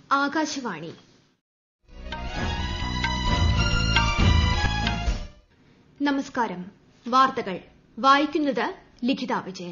ആകാശവാണി നമസ്കാരം വാർത്തകൾ വായിക്കുന്നത് ലിഖിത വിജയൻ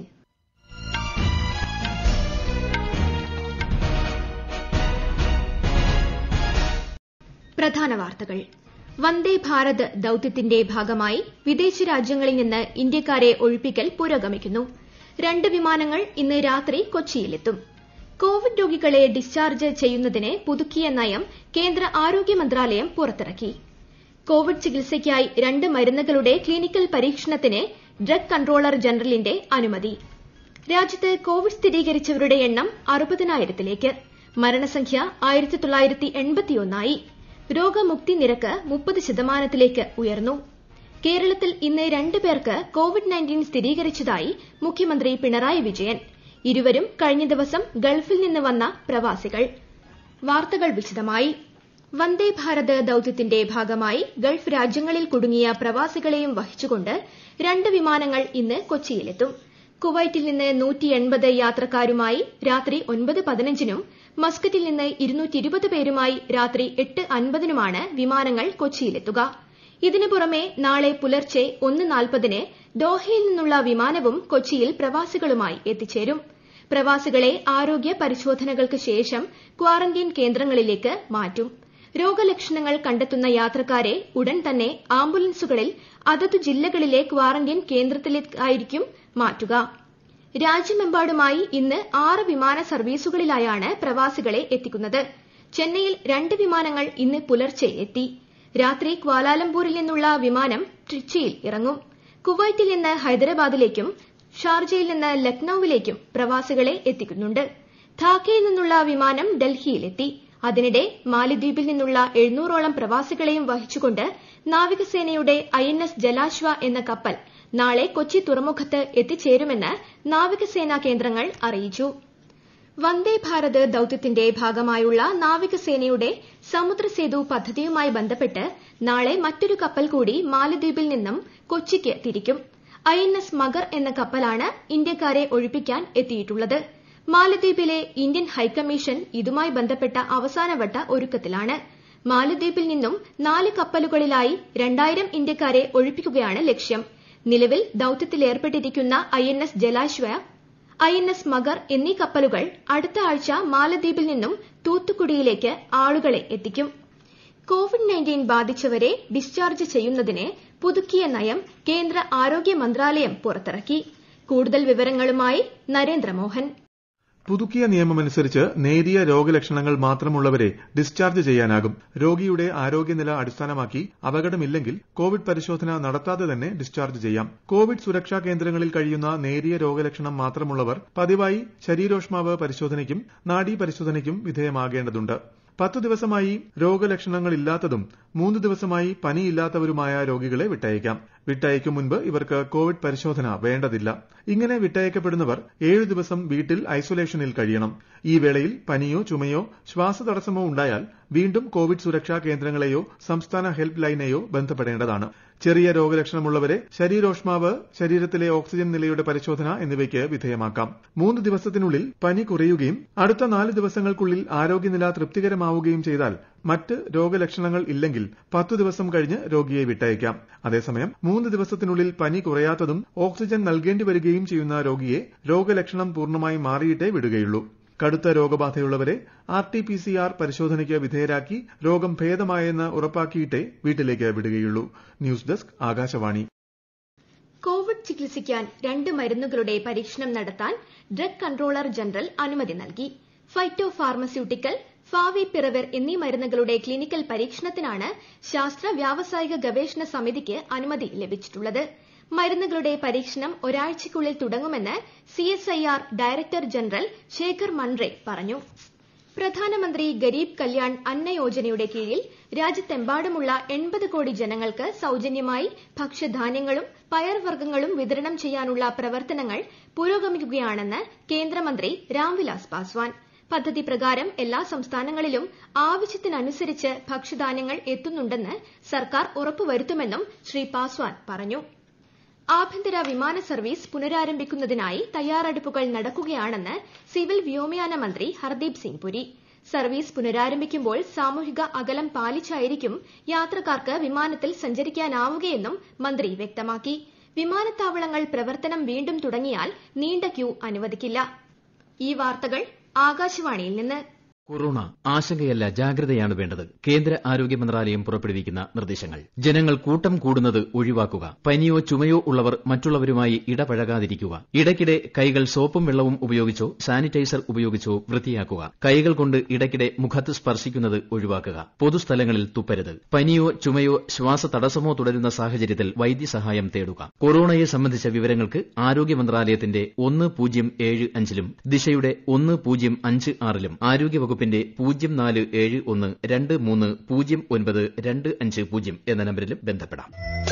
പ്രധാന വാർത്തകൾ വന്ദേ ഭാരത് ദൌത്യത്തിന്റെ ഭാഗമായി വിദേശ രാജ്യങ്ങളിൽ നിന്ന് ഇന്ത്യക്കാരെ ഒഴിപ്പിക്കൽ പുരോഗമിക്കുന്നു രണ്ട് വിമാനങ്ങൾ ഇന്ന് രാത്രി കൊച്ചിയിലെത്തും കോവിഡ് രോഗികളെ ഡിസ്ചാർജ് ചെയ്യുന്നതിന് പുതുക്കിയ നയം കേന്ദ്ര ആരോഗ്യ മന്ത്രാലയം പുറത്തിറക്കി കോവിഡ് ചികിത്സയ്ക്കായി രണ്ട് മരുന്നുകളുടെ ക്ലിനിക്കൽ പരീക്ഷണത്തിന് ഡ്രഗ് കൺട്രോളർ ജനറലിന്റെ അനുമതി രാജ്യത്ത് കോവിഡ് സ്ഥിരീകരിച്ചവരുടെ എണ്ണം അറുപതിനായിരത്തിലേക്ക് മരണസംഖ്യ ആയിരത്തി തൊള്ളായിരത്തി എൺപത്തിയൊന്നായി രോഗമുക്തി നിരക്ക് മുപ്പത് ശതമാനത്തിലേക്ക് ഉയർന്നു കേരളത്തിൽ ഇന്ന് രണ്ട് പേർക്ക് കോവിഡ് നയൻറ്റീൻ സ്ഥിരീകരിച്ചതായി മുഖ്യമന്ത്രി പിണറായി വിജയൻ ഇരുവരും കഴിഞ്ഞ ദിവസം ഗൾഫിൽ നിന്ന് വന്ന പ്രവാസികൾ വാർത്തകൾ വിശദമായി വന്ദേ ഭാരത് ദൌത്യത്തിന്റെ ഭാഗമായി ഗൾഫ് രാജ്യങ്ങളിൽ കുടുങ്ങിയ പ്രവാസികളെയും വഹിച്ചുകൊണ്ട് രണ്ട് വിമാനങ്ങൾ ഇന്ന് കൊച്ചിയിലെത്തും കുവൈറ്റിൽ നിന്ന് നൂറ്റി എൺപത് യാത്രക്കാരുമായി രാത്രി ഒൻപത് പതിനഞ്ചിനും മസ്കറ്റിൽ നിന്ന് ഇരുന്നൂറ്റി പേരുമായി രാത്രി എട്ട് അൻപതിനുമാണ് വിമാനങ്ങൾ കൊച്ചിയിലെത്തുക ഇതിനു പുറമെ നാളെ പുലർച്ചെ ഒന്ന് നാൽപ്പതിന് ദോഹയിൽ നിന്നുള്ള വിമാനവും കൊച്ചിയിൽ പ്രവാസികളുമായി എത്തിച്ചേരും പ്രവാസികളെ ആരോഗ്യ പരിശോധനകൾക്ക് ശേഷം ക്വാറന്റീൻ കേന്ദ്രങ്ങളിലേക്ക് മാറ്റും രോഗലക്ഷണങ്ങൾ കണ്ടെത്തുന്ന യാത്രക്കാരെ ഉടൻ തന്നെ ആംബുലൻസുകളിൽ അതതു ജില്ലകളിലെ ക്വാറന്റീൻ കേന്ദ്രത്തിലേക്കായിരിക്കും മാറ്റുക രാജ്യമെമ്പാടുമായി ഇന്ന് ആറ് വിമാന സർവീസുകളിലായാണ് പ്രവാസികളെ എത്തിക്കുന്നത് ചെന്നൈയിൽ രണ്ട് വിമാനങ്ങൾ ഇന്ന് പുലർച്ചെ എത്തി രാത്രി ക്വാലാലംപൂരിൽ നിന്നുള്ള വിമാനം ട്രിച്ചിയിൽ ഇറങ്ങും കുവൈറ്റിൽ നിന്ന് ഹൈദരാബാദിലേക്കും ഷാർജയിൽ നിന്ന് ലക്നൌവിലേക്കും പ്രവാസികളെ എത്തിക്കുന്നുണ്ട് ധാക്കയിൽ നിന്നുള്ള വിമാനം ഡൽഹിയിലെത്തി അതിനിടെ മാലിദ്വീപിൽ നിന്നുള്ള എഴുന്നൂറോളം പ്രവാസികളെയും വഹിച്ചുകൊണ്ട് നാവികസേനയുടെ ഐ എൻ എസ് ജലാശ്വ എന്ന കപ്പൽ നാളെ കൊച്ചി തുറമുഖത്ത് എത്തിച്ചേരുമെന്ന് നാവികസേനാ കേന്ദ്രങ്ങൾ അറിയിച്ചു വന്ദേ ഭാരത് ദൌത്യത്തിന്റെ ഭാഗമായുള്ള നാവികസേനയുടെ സമുദ്രസേതു പദ്ധതിയുമായി ബന്ധപ്പെട്ട് നാളെ മറ്റൊരു കപ്പൽ കൂടി മാലദ്വീപിൽ നിന്നും കൊച്ചിക്ക് തിരിക്കും ഐ എൻ എസ് മഗർ എന്ന കപ്പലാണ് ഇന്ത്യക്കാരെ ഒഴിപ്പിക്കാൻ എത്തിയിട്ടുള്ളത് മാലദ്വീപിലെ ഇന്ത്യൻ ഹൈക്കമ്മീഷൻ ഇതുമായി ബന്ധപ്പെട്ട അവസാനവട്ട ഒരുക്കത്തിലാണ് മാലദ്വീപിൽ നിന്നും നാല് കപ്പലുകളിലായി രണ്ടായിരം ഇന്ത്യക്കാരെ ഒഴിപ്പിക്കുകയാണ് ലക്ഷ്യം നിലവിൽ ദൌത്യത്തിലേർപ്പെട്ടിരിക്കുന്ന I N S Jalashwa I N S Magar എന്നീ കപ്പലുകൾ അടുത്ത ആഴ്ച മാലദ്വീപിൽ നിന്നും തൂത്തുക്കുടിയിലേക്ക് ആളുകളെ എത്തിക്കും കോവിഡ് നയൻറ്റീൻ ബാധിച്ചവരെ ഡിസ്ചാർജ് ചെയ്യുന്നതിന് പുതുക്കിയ നയം കേന്ദ്ര ആരോഗ്യ മന്ത്രാലയം പുറത്തിറക്കി കൂടുതൽ വിവരങ്ങളുമായി നരേന്ദ്രമോഹൻ പുതുക്കിയ നിയമമനുസരിച്ച് നേരിയ രോഗലക്ഷണങ്ങൾ മാത്രമുള്ളവരെ ഡിസ്ചാർജ് ചെയ്യാനാകും രോഗിയുടെ ആരോഗ്യനില അടിസ്ഥാനമാക്കി അപകടമില്ലെങ്കിൽ കോവിഡ് പരിശോധന നടത്താതെ തന്നെ ഡിസ്ചാർജ് ചെയ്യാം കോവിഡ് സുരക്ഷാ കേന്ദ്രങ്ങളിൽ കഴിയുന്ന നേരിയ രോഗലക്ഷണം മാത്രമുള്ളവർ പതിവായി ശരീരോഷ്മാവ് പരിശോധനയ്ക്കും നാഡീ പരിശോധനയ്ക്കും വിധേയമാകേണ്ടതുണ്ട് പത്ത് ദിവസമായി രോഗലക്ഷണങ്ങളില്ലാത്തതും മൂന്ന് ദിവസമായി പനിയില്ലാത്തവരുമായ രോഗികളെ വിട്ടയക്കാം വിട്ടയക്കും മുൻപ് ഇവർക്ക് കോവിഡ് പരിശോധന വേണ്ടതില്ല ഇങ്ങനെ വിട്ടയക്കപ്പെടുന്നവർ ഏഴു ദിവസം വീട്ടിൽ ഐസൊലേഷനിൽ കഴിയണം ഈ വേളയിൽ പനിയോ ചുമയോ ശ്വാസതടസ്സമോ ഉണ്ടായാൽ വീണ്ടും കോവിഡ് സുരക്ഷാ കേന്ദ്രങ്ങളെയോ സംസ്ഥാന ഹെൽപ്പ് ലൈനെയോ ബന്ധപ്പെടേണ്ടതാണ് ചെറിയ രോഗലക്ഷണമുള്ളവരെ ശരീരോഷ്മാവ് ശരീരത്തിലെ ഓക്സിജൻ നിലയുടെ പരിശോധന എന്നിവയ്ക്ക് വിധേയമാക്കാം മൂന്ന് ദിവസത്തിനുള്ളിൽ പനി കുറയുകയും അടുത്ത നാല് ദിവസങ്ങൾക്കുള്ളിൽ ആരോഗ്യനില തൃപ്തികരമാവുകയും ചെയ്താൽ മറ്റ് രോഗലക്ഷണങ്ങൾ ഇല്ലെങ്കിൽ പത്തു ദിവസം കഴിഞ്ഞ് രോഗിയെ വിട്ടയക്കാം അതേസമയം മൂന്ന് ദിവസത്തിനുള്ളിൽ പനി കുറയാത്തതും ഓക്സിജൻ നൽകേണ്ടി വരികയും ചെയ്യുന്ന രോഗിയെ രോഗലക്ഷണം പൂർണ്ണമായി മാറിയിട്ടേ വിടുകയുള്ളൂ കടുത്ത രോഗബാധയുള്ളവരെ R T P C R പരിശോധനയ്ക്ക് വിധേയരാക്കി രോഗം ഭേദമായെന്ന് ഉറപ്പാക്കിയിട്ടേ വീട്ടിലേക്ക് വിടുകയുള്ളൂ ന്യൂസ് ഡെസ്ക് ആകാശവാണി കോവിഡ് ചികിത്സിക്കാൻ രണ്ട് മരുന്നുകളുടെ പരീക്ഷണം നടത്താൻ ഡ്രഗ് കൺട്രോളർ ജനറൽ അനുമതി നൽകി ഫൈറ്റോ ഫാർമസ്യൂട്ടിക്കൽ ഫാവിപിറവിർ എന്നീ മരുന്നുകളുടെ ക്ലിനിക്കൽ പരീക്ഷണത്തിനാണ് ശാസ്ത്ര വ്യാവസായിക ഗവേഷണ സമിതിക്ക് അനുമതി ലഭിച്ചിട്ടുള്ളത് മരുന്നുകളുടെ പരീക്ഷണം ഒരാഴ്ചയ്ക്കുള്ളിൽ തുടങ്ങുമെന്ന് CSIR director general Shekhar Mande പറഞ്ഞു പ്രധാനമന്ത്രി ഗരീബ് കല്യാൺ അന്ന യോജനയുടെ കീഴിൽ രാജ്യത്തെമ്പാടുമുള്ള എൺപത് കോടി ജനങ്ങൾക്ക് സൌജന്യമായി ഭക്ഷ്യധാന്യങ്ങളും പയർവർഗ്ഗങ്ങളും വിതരണം ചെയ്യാനുള്ള പ്രവർത്തനങ്ങൾ പുരോഗമിക്കുകയാണെന്ന് കേന്ദ്രമന്ത്രി രാംവിലാസ് പാസ്വാൻ പദ്ധതി പ്രകാരം എല്ലാ സംസ്ഥാനങ്ങളിലും ആവശ്യത്തിനനുസരിച്ച് ഭക്ഷ്യധാന്യങ്ങൾ എത്തുന്നുണ്ടെന്ന് സർക്കാർ ഉറപ്പുവരുത്തുമെന്നും ശ്രീ പാസ്വാൻ പറഞ്ഞു ആഭ്യന്തര വിമാന സർവീസ് പുനരാരംഭിക്കുന്നതിനായി തയ്യാറെടുപ്പുകൾ നടക്കുകയാണെന്ന് സിവിൽ വ്യോമയാന മന്ത്രി ഹർദീപ് സിംഗ് പുരി സർവീസ് പുനരാരംഭിക്കുമ്പോൾ സാമൂഹിക അകലം പാലിച്ചായിരിക്കും യാത്രക്കാർക്ക് വിമാനത്തിൽ സഞ്ചരിക്കാനാവുകയെന്നും മന്ത്രി വ്യക്തമാക്കി വിമാനത്താവളങ്ങൾ പ്രവർത്തനം വീണ്ടും തുടങ്ങിയാൽ നീണ്ട ക്യൂ അനുവദിക്കില്ല ഈ വാർത്തകൾ ആകാശവാണിയിൽ നിന്ന് കൊറോണ ആശങ്കയല്ല ജാഗ്രതയാണ് വേണ്ടത് കേന്ദ്ര ആരോഗ്യ മന്ത്രാലയം പുറപ്പെടുവിക്കുന്ന നിർദ്ദേശങ്ങൾ ജനങ്ങൾ കൂട്ടം കൂടുന്നത് ഒഴിവാക്കുക പനിയോ ചുമയോ ഉള്ളവർ മറ്റുള്ളവരുമായി ഇടപഴകാതിരിക്കുക ഇടയ്ക്കിടെ കൈകൾ സോപ്പും വെള്ളവും ഉപയോഗിച്ചോ സാനിറ്റൈസർ ഉപയോഗിച്ചോ വൃത്തിയാക്കുക കൈകൾ കൊണ്ട് ഇടയ്ക്കിടെ മുഖത്ത് സ്പർശിക്കുന്നത് ഒഴിവാക്കുക പൊതുസ്ഥലങ്ങളിൽ തുപ്പരുത് പനിയോ ചുമയോ ശ്വാസതടസ്സമോ തുടരുന്ന സാഹചര്യത്തിൽ വൈദ്യസഹായം തേടുക കൊറോണയെ സംബന്ധിച്ച വിവരങ്ങൾക്ക് ആരോഗ്യ മന്ത്രാലയത്തിന്റെ ഒന്ന് പൂജ്യം ഏഴ് അഞ്ചിലും ദിശയുടെ ഒന്ന് പൂജ്യം അഞ്ച് ആറിലും ആരോഗ്യവകുപ്പ് വകുപ്പിന്റെ പൂജ്യം നാല് ഏഴ് ഒന്ന് രണ്ട് മൂന്ന് പൂജ്യം ഒൻപത് രണ്ട് അഞ്ച് പൂജ്യം എന്ന നമ്പരിലും ബന്ധപ്പെടാം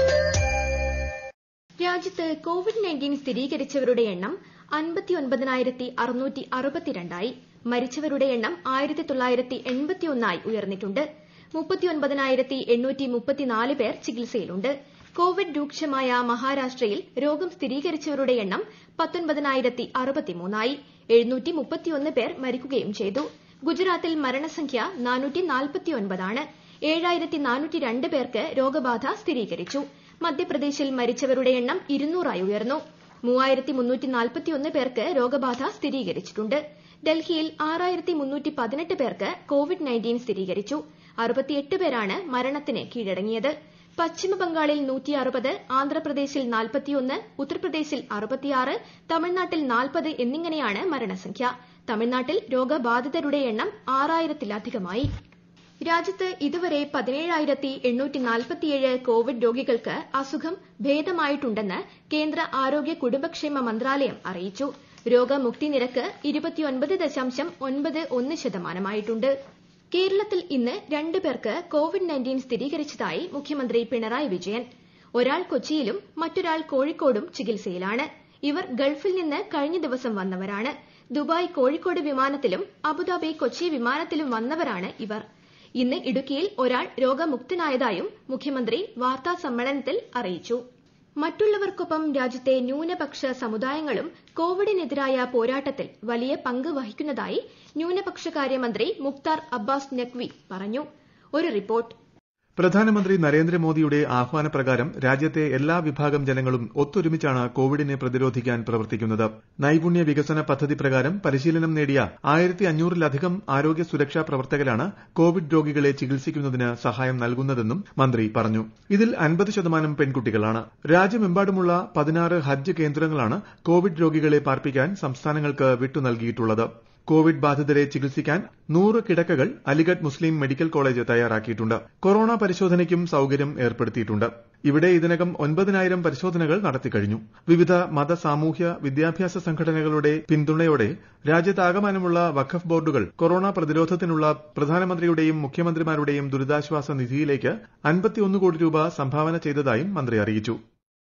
രാജ്യത്ത് കോവിഡ് നയൻറ്റീൻ സ്ഥിരീകരിച്ചവരുടെ എണ്ണം അൻപത്തിയൊൻപതിനായിരത്തി അറുന്നൂറ്റി അറുപത്തിരണ്ടായി മരിച്ചവരുടെ എണ്ണം ആയിരത്തി തൊള്ളായിരത്തി എൺപത്തിയൊന്നായി ഉയർന്നിട്ടുണ്ട് മുപ്പത്തിയൊൻപതിനായിരത്തി എണ്ണൂറ്റി മുപ്പത്തിനാല് പേർ ചികിത്സയിലുണ്ട് കോവിഡ് രൂക്ഷമായ മഹാരാഷ്ട്രയിൽ രോഗം സ്ഥിരീകരിച്ചവരുടെ എണ്ണം പത്തൊൻപതിനായിരത്തി അറുപത്തിമൂന്നായി എഴുന്നൂറ്റി മുപ്പത്തിയൊന്ന് പേർ മരിക്കുകയും ചെയ്തു ഗുജറാത്തിൽ മരണസംഖ്യ നാനൂറ്റി നാൽപ്പത്തിയൊൻപതാണ് ഏഴായിരത്തി നാനൂറ്റി രണ്ട് പേർക്ക് രോഗബാധ സ്ഥിരീകരിച്ചു മധ്യപ്രദേശിൽ മരിച്ചവരുടെ എണ്ണം ഇരുന്നൂറായി ഉയർന്നു മൂവായിരത്തി മുന്നൂറ്റി നാൽപ്പത്തിയൊന്ന് പേർക്ക് രോഗബാധ സ്ഥിരീകരിച്ചിട്ടുണ്ട് ഡൽഹിയിൽ ആറായിരത്തി മുന്നൂറ്റി പതിനെട്ട് പേർക്ക് കോവിഡ് നയൻറ്റീൻ സ്ഥിരീകരിച്ചു അറുപത്തിയെട്ട് പേരാണ് മരണത്തിന് കീഴടങ്ങിയത് പശ്ചിമബംഗാളിൽ നൂറ്റി അറുപത് ആന്ധ്രാപ്രദേശിൽ നാൽപ്പത്തിയൊന്ന് ഉത്തർപ്രദേശിൽ അറുപത്തിയാറ് തമിഴ്നാട്ടിൽ നാൽപ്പത് എന്നിങ്ങനെയാണ് മരണസംഖ്യ തമിഴ്നാട്ടിൽ രോഗബാധിതരുടെ എണ്ണം ആറായിരത്തിലധികമായി രാജ്യത്ത് ഇതുവരെ പതിനേഴായിരത്തി എണ്ണൂറ്റി നാൽപ്പത്തിയേഴ് കോവിഡ് രോഗികൾക്ക് അസുഖം ഭേദമായിട്ടുണ്ടെന്ന് കേന്ദ്ര ആരോഗ്യ കുടുംബക്ഷേമ മന്ത്രാലയം അറിയിച്ചു രോഗമുക്തി നിരക്ക് ഇരുപത്തിയൊൻപത് ദശാംശം ഒൻപത് ഒന്ന് ശതമാനമായിട്ടുണ്ട് കേരളത്തിൽ ഇന്ന് രണ്ട് പേർക്ക് കോവിഡ് നയൻറ്റീൻ സ്ഥിരീകരിച്ചതായി മുഖ്യമന്ത്രി പിണറായി വിജയൻ ഒരാൾ കൊച്ചിയിലും മറ്റൊരാൾ കോഴിക്കോടും ചികിത്സയിലാണ് ഇവർ ഗൾഫിൽ നിന്ന് കഴിഞ്ഞ ദിവസം വന്നവരാണ് ദുബായ് കോഴിക്കോട് വിമാനത്തിലും അബുദാബി കൊച്ചി വിമാനത്തിലും വന്നവരാണ് ഇവർ ഇന്ന് ഇടുക്കിയിൽ ഒരാൾ രോഗമുക്തനായതായും മുഖ്യമന്ത്രി വാർത്താ സമ്മേളനത്തിൽ അറിയിച്ചു മറ്റുള്ളവർക്കൊപ്പം രാജ്യത്തെ ന്യൂനപക്ഷ സമുദായങ്ങളും കോവിഡിനെതിരായ പോരാട്ടത്തിൽ വലിയ പങ്ക് വഹിക്കുന്നതായി ന്യൂനപക്ഷകാര്യമന്ത്രി മുക്താർ അബ്ബാസ് നഖ്വി പറഞ്ഞു ഒരു റിപ്പോർട്ട് പ്രധാനമന്ത്രി നരേന്ദ്രമോദിയുടെ ആഹ്വാനപ്രകാരം രാജ്യത്തെ എല്ലാ വിഭാഗം ജനങ്ങളും ഒത്തൊരുമിച്ചാണ് കോവിഡിനെ പ്രതിരോധിക്കാൻ പ്രവർത്തിക്കുന്നത് നൈപുണ്യ വികസന പദ്ധതി പ്രകാരം പരിശീലനം നേടിയ ആയിരത്തി അഞ്ഞൂറിലധികം ആരോഗ്യ സുരക്ഷാ പ്രവർത്തകരാണ് കോവിഡ് രോഗികളെ ചികിത്സിക്കുന്നതിന് സഹായം നൽകുന്നതെന്നും മന്ത്രി പറഞ്ഞു ഇതിൽ അൻപത് ശതമാനം പെൺകുട്ടികളാണ് രാജ്യമെമ്പാടുമുള്ള പതിനാറ് ഹജ്ജ് കേന്ദ്രങ്ങളാണ് കോവിഡ് രോഗികളെ പാർപ്പിക്കാൻ സംസ്ഥാനങ്ങൾക്ക് വിട്ടു നൽകിയിട്ടുള്ളത് കോവിഡ് ബാധിതരെ ചികിത്സിക്കാൻ നൂറ് കിടക്കകൾ അലിഗഡ് മുസ്ലിം മെഡിക്കൽ കോളേജ് തയ്യാറാക്കിയിട്ടുണ്ട് കൊറോണ പരിശോധനയ്ക്കും സൌകര്യം ഏർപ്പെടുത്തിയിട്ടുണ്ട് ഇവിടെ ഇതിനകം ഒൻപതിനായിരം പരിശോധനകൾ നടത്തിക്കഴിഞ്ഞു വിവിധ മത സാമൂഹ്യ വിദ്യാഭ്യാസ സംഘടനകളുടെ പിന്തുണയോടെ രാജ്യത്താകമാനമുള്ള വഖഫ് ബോർഡുകൾ കൊറോണ പ്രതിരോധത്തിനുള്ള പ്രധാനമന്ത്രിയുടെയും മുഖ്യമന്ത്രിമാരുടെയും ദുരിതാശ്വാസ നിധിയിലേക്ക് അൻപത്തിയൊന്ന് കോടി രൂപ സംഭാവന ചെയ്തതായും മന്ത്രി അറിയിച്ചു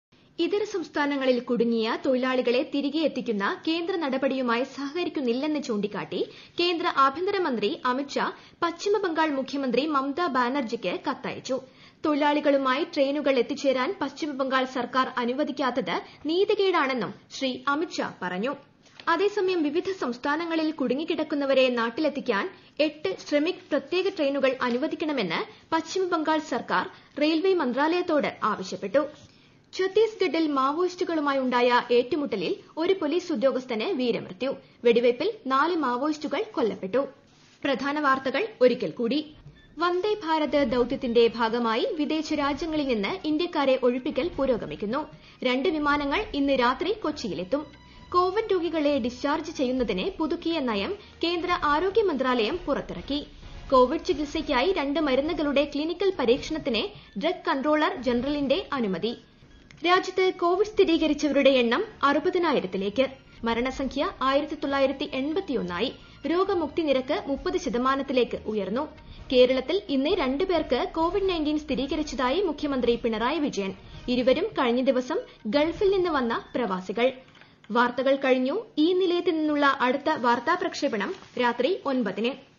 ഇതര സംസ്ഥാനങ്ങളിൽ കുടുങ്ങിയ തൊഴിലാളികളെ തിരികെ എത്തിക്കുന്ന കേന്ദ്ര നടപടിയുമായി സഹകരിക്കുന്നില്ലെന്ന് ചൂണ്ടിക്കാട്ടി കേന്ദ്ര ആഭ്യന്തരമന്ത്രി അമിത്ഷാ പശ്ചിമബംഗാൾ മുഖ്യമന്ത്രി മമതാ ബാനർജിക്ക് കത്തയച്ചു തൊഴിലാളികളുമായി ട്രെയിനുകൾ എത്തിച്ചേരാൻ പശ്ചിമബംഗാൾ സർക്കാർ അനുവദിക്കാത്തത് നീതികേടാണെന്നും ശ്രീ അമിത്ഷാ പറഞ്ഞു അതേസമയം വിവിധ സംസ്ഥാനങ്ങളിൽ കുടുങ്ങിക്കിടക്കുന്നവരെ നാട്ടിലെത്തിക്കാൻ എട്ട് ശ്രമിക് പ്രത്യേക ട്രെയിനുകൾ അനുവദിക്കണമെന്ന് പശ്ചിമബംഗാൾ സർക്കാർ റെയിൽവേ മന്ത്രാലയത്തോട് ആവശ്യപ്പെട്ടു ഛത്തീസ്ഗഡിൽ മാവോയിസ്റ്റുകളുമായി ഉണ്ടായ ഏറ്റുമുട്ടലിൽ ഒരു പോലീസ് ഉദ്യോഗസ്ഥന് വീരമൃത്യു വെടിവയ്പിൽ നാല് മാവോയിസ്റ്റുകൾ കൊല്ലപ്പെട്ടു പ്രധാന വാർത്തകൾ ഒരിക്കൽ കൂടി വന്ദേ ഭാരത് ദൌത്യത്തിന്റെ ഭാഗമായി വിദേശ രാജ്യങ്ങളിൽ നിന്ന് ഇന്ത്യക്കാരെ ഒഴിപ്പിക്കൽ പുരോഗമിക്കുന്നു രണ്ട് വിമാനങ്ങൾ ഇന്ന് രാത്രി കൊച്ചിയിലെത്തും കോവിഡ് രോഗികളെ ഡിസ്ചാർജ് ചെയ്യുന്നതിന് പുതുക്കിയ നയം കേന്ദ്ര ആരോഗ്യ മന്ത്രാലയം പുറത്തിറക്കി കോവിഡ് ചികിത്സയ്ക്കായി രണ്ട് മരുന്നുകളുടെ ക്ലിനിക്കൽ പരീക്ഷണത്തിന് ഡ്രഗ് കൺട്രോളർ ജനറലിന്റെ അനുമതി രാജ്യത്ത് കോവിഡ് സ്ഥിരീകരിച്ചവരുടെ എണ്ണം അറുപതിനായിരത്തിലേക്ക് മരണസംഖ്യ ആയിരത്തി തൊള്ളായിരത്തി എൺപത്തിയൊന്നായി രോഗമുക്തി നിരക്ക് മുപ്പത് ശതമാനത്തിലേക്ക് ഉയർന്നു കേരളത്തിൽ ഇന്ന് രണ്ടു പേർക്ക് കോവിഡ് നയൻറ്റീൻ സ്ഥിരീകരിച്ചതായി മുഖ്യമന്ത്രി പിണറായി വിജയൻ ഇരുവരും കഴിഞ്ഞ ദിവസം ഗൾഫിൽ നിന്ന് വന്ന പ്രവാസികൾ വാർത്തകൾ കഴിഞ്ഞു ഈ നിലയത്തിൽ നിന്നുള്ള അടുത്ത വാർത്താ പ്രക്ഷേപണം രാത്രി ഒൻപതിന്